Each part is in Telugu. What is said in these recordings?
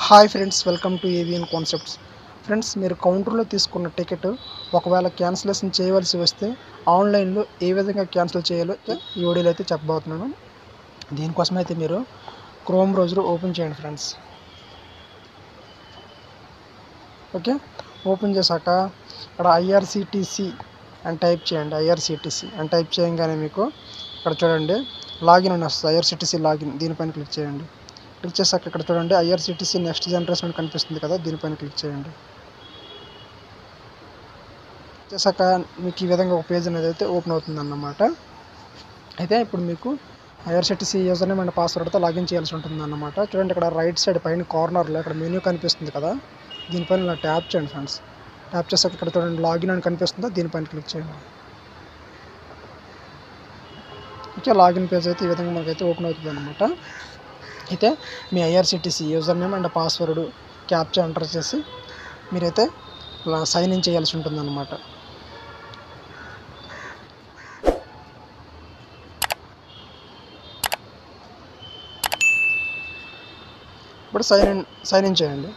hi friends welcome to AVN concepts friends మీరు కౌంటర్లో తీసుకున్న టికెట్ ఒకవేళ క్యాన్సిలేషన్ చేయవలసి వస్తే ఆన్లైన్లో ఏ విధంగా క్యాన్సిల్ చేయాలో ఈ వీడియోలో అయితే చెప్పబోతున్నాను దీనికోసం అయితే మీరు క్రోమ్ బ్రౌజర్ ఓపెన్ చేయండి ఫ్రెండ్స్ ఓకే ఓపెన్ చేశాక ఇక్కడ ఐఆర్సిటిసి అని టైప్ చేయండి ఐఆర్సిటిసి అని టైప్ చేయగానే మీకు ఇక్కడ చూడండి లాగిన్ అని వస్తుంది ఐఆర్సిటిసి లాగిన్ దీనిపైన క్లిక్ చేయండి క్లిక్ చేశాక ఇక్కడ చూడండి ఐఆర్సిటిసి నెక్స్ట్ జనరేషన్ అని కనిపిస్తుంది కదా దీనిపైన క్లిక్ చేయండి చేశాక మీకు ఈ విధంగా ఒక పేజ్ అనేది అయితే ఓపెన్ అవుతుంది అన్నమాట అయితే ఇప్పుడు మీకు ఐఆర్సిటిసి యూజర్ నేమ్ అండ్ పాస్వర్డ్తో లాగిన్ చేయాల్సి ఉంటుంది అన్నమాట చూడండి ఇక్కడ రైట్ సైడ్ పైన కార్నర్లో ఇక్కడ మెనూ కనిపిస్తుంది కదా దీనిపైన ఇలా ట్యాప్ చేయండి ఫ్రెండ్స్ ట్యాప్ చేశాక ఇక్కడ చూడండి లాగిన్ అని కనిపిస్తుందో దీనిపైన క్లిక్ చేయండి ఓకే లాగిన్ పేజ్ అయితే ఈ విధంగా మనకైతే ఓపెన్ అవుతుంది అనమాట అయితే మీ IRCTC user name and password captcha enter చేసి మీరైతే ఇలా సైన్ ఇన్ చేయాల్సి ఉంటుంది అనమాట ఇప్పుడు సైన్ ఇన్ సైన్ ఇన్ చేయండి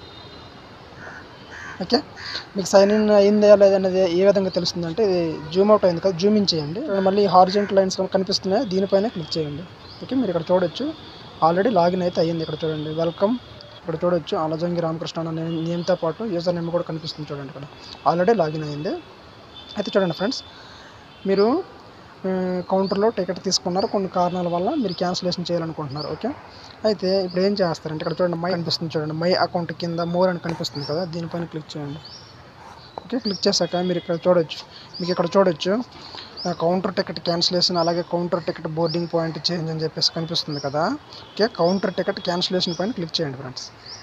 ఓకే మీకు సైన్ ఇన్ అయిందా లేదనేది ఏ విధంగా తెలుస్తుందంటే ఇది జూమ్ అవుట్ అయింది కదా జూమ్ ఇన్ చేయండి ఇక్కడ మళ్ళీ హార్జెంట్ లైన్స్ కనిపిస్తున్నాయి దీనిపైన క్లిక్ చేయండి ఓకే మీరు ఇక్కడ చూడొచ్చు ఆల్రెడీ లాగిన్ అయితే అయ్యింది ఇక్కడ చూడండి వెల్కమ్ ఇక్కడ చూడొచ్చు అలజంగి రామకృష్ణ అనే నేమ్తో పాటు యూజర్ నేమ్ కూడా కనిపిస్తుంది చూడండి ఇక్కడ ఆల్రెడీ లాగిన్ అయ్యింది అయితే చూడండి ఫ్రెండ్స్ మీరు ఆ, కౌంటర్లో టికెట్ తీసుకున్నారు కొన్ని కారణాల వల్ల మీరు క్యాన్సిలేషన్ చేయాలనుకుంటున్నారు ఓకే అయితే ఇప్పుడు ఏం చేస్తారంటే ఇక్కడ చూడండి మై కనిపిస్తుంది చూడండి మై అకౌంట్ కింద మోర్ అని కనిపిస్తుంది కదా దీనిపైన క్లిక్ చేయండి ఓకే క్లిక్ చేశాక మీరు ఇక్కడ చూడొచ్చు మీకు ఇక్కడ చూడొచ్చు ఆ, కౌంటర్ టికెట్ క్యాన్సిలేషన్ అలాగే counter ticket boarding point change అని చెప్పేసి కనిపిస్తుంది కదా ఓకే కౌంటర్ టికెట్ క్యాన్సిలేషన్ పైన క్లిక్ చేయండి ఫ్రెండ్స్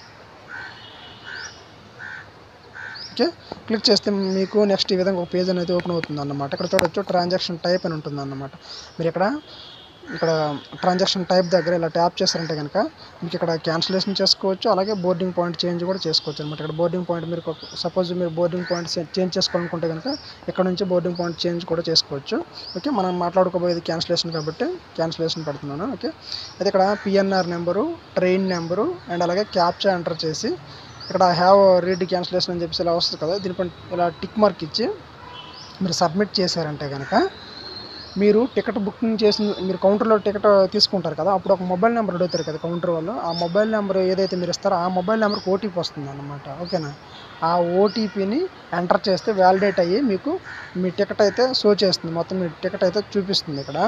ఓకే క్లిక్ చేస్తే మీకు నెక్స్ట్ ఈ విధంగా ఒక పేజ్ అనేది ఓపెన్ అవుతుంది అన్నమాట ఇక్కడ చూడొచ్చు ట్రాన్సాక్షన్ టైప్ అని ఉంటుంది అన్నమాట మీరు ఇక్కడ ఇక్కడ ట్రాన్సాక్షన్ టైప్ దగ్గర ఇలా ట్యాప్ చేస్తారంటే కనుక మీకు ఇక్కడ క్యాన్సిలేషన్ చేసుకోవచ్చు అలాగే బోర్డింగ్ పాయింట్ చేంజ్ కూడా చేసుకోవచ్చు అనమాట ఇక్కడ బోర్డింగ్ పాయింట్ మీరు సపోజ్ మీరు బోర్డింగ్ పాయింట్ చేంజ్ చేసుకోవాలనుకుంటే కనుక ఇక్కడ నుంచి బోర్డింగ్ పాయింట్ చేంజ్ కూడా చేసుకోవచ్చు ఓకే మనం మాట్లాడుకోబోయేది క్యాన్సిలేషన్ కాబట్టి క్యాన్సిలేషన్ పెడుతున్నాను ఓకే అయితే ఇక్కడ PNR number train number and అలాగే క్యాప్చా ఎంటర్ చేసి ఇక్కడ హ్యావ్ రీడ్ క్యాన్సిలేషన్ అని చెప్పేసి ఇలా వస్తుంది కదా దీనిపైన ఇలా టిక్ మార్క్ ఇచ్చి మీరు సబ్మిట్ చేశారంటే కనుక మీరు టికెట్ బుకింగ్ చేసిన మీరు కౌంటర్లో టికెట్ తీసుకుంటారు కదా అప్పుడు ఒక మొబైల్ నెంబర్ అడుగుతారు కదా కౌంటర్ వాళ్ళు ఆ మొబైల్ నెంబర్ ఏదైతే మీరు ఇస్తారో ఆ మొబైల్ నెంబర్కి ఓటీపీ వస్తుంది అన్నమాట ఓకేనా ఆ ఓటీపీని ఎంటర్ చేస్తే వ్యాలిడేట్ అయ్యి మీకు మీ టికెట్ అయితే షో చేస్తుంది మొత్తం మీ టికెట్ అయితే చూపిస్తుంది ఇక్కడ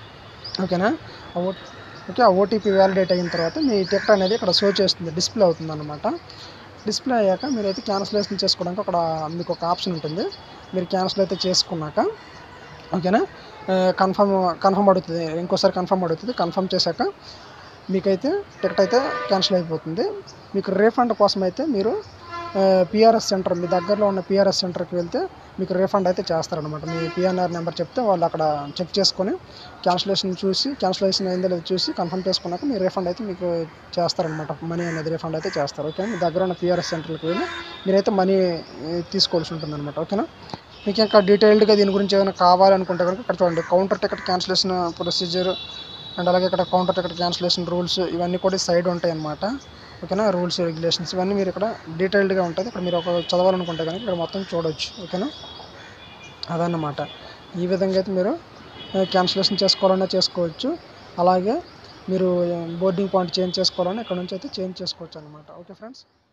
ఓకేనా ఆ ఓ ఓకే ఆ ఓటీపీ వ్యాలిడేట్ అయిన తర్వాత మీ టికెట్ అనేది ఇక్కడ షో చేస్తుంది డిస్ప్లే అవుతుంది అనమాట డిస్ప్లే అయ్యాక మీరైతే క్యాన్సిలేషన్ చేసుకోవడానికి అక్కడ మీకు ఒక ఆప్షన్ ఉంటుంది మీరు క్యాన్సిల్ అయితే చేసుకున్నాక ఓకేనా కన్ఫర్మ్ కన్ఫర్మ్ అడుగుతుంది ఇంకోసారి కన్ఫర్మ్ అడుగుతుంది కన్ఫర్మ్ చేశాక మీకైతే టికెట్ అయితే క్యాన్సిల్ అయిపోతుంది మీకు రీఫండ్ కోసం అయితే మీరు పిఆర్ఎస్ సెంటర్ మీ దగ్గరలో ఉన్న పిఆర్ఎస్ సెంటర్కి వెళ్తే మీకు రీఫండ్ అయితే చేస్తారనమాట మీ పిఎన్ఆర్ నెంబర్ చెప్తే వాళ్ళు అక్కడ చెక్ చేసుకొని క్యాన్సిలేషన్ చూసి క్యాన్సిలేషన్ అయిందో లేదో చూసి కన్ఫర్మ్ చేసుకున్నాక మీ రీఫండ్ అయితే మీకు చేస్తారనమాట మనీ అనేది రీఫండ్ అయితే చేస్తారు ఓకే మీ దగ్గర ఉన్న పిఆర్ఎస్ సెంటర్కి వెళ్ళి మీరైతే మనీ తీసుకోవాల్సి ఉంటుంది అనమాట ఓకేనా మీకు ఇంకా డీటెయిల్డ్గా దీని గురించి ఏమైనా కావాలనుకుంటే కనుక ఇక్కడ చూడండి counter ticket cancellation procedure and అలాగే ఇక్కడ కౌంటర్ టికెట్ క్యాన్సిలేషన్ రూల్స్ ఇవన్నీ కూడా సైడ్ ఉంటాయి అన్నమాట ఓకేనా రూల్స్ రెగ్యులేషన్స్ ఇవన్నీ మీరు ఇక్కడ డీటెయిల్డ్గా ఉంటుంది ఇక్కడ మీరు ఒక చదవాలనుకుంటే కనుక ఇక్కడ మొత్తం చూడవచ్చు ఓకేనా అదన్నమాట ఈ విధంగా అయితే మీరు క్యాన్సిలేషన్ చేసుకోవాలన్నా చేసుకోవచ్చు అలాగే మీరు బోర్డింగ్ పాయింట్ చేంజ్ చేసుకోవాలన్నా ఇక్కడ నుంచి అయితే చేంజ్ చేసుకోవచ్చు అనమాట ఓకే ఫ్రెండ్స్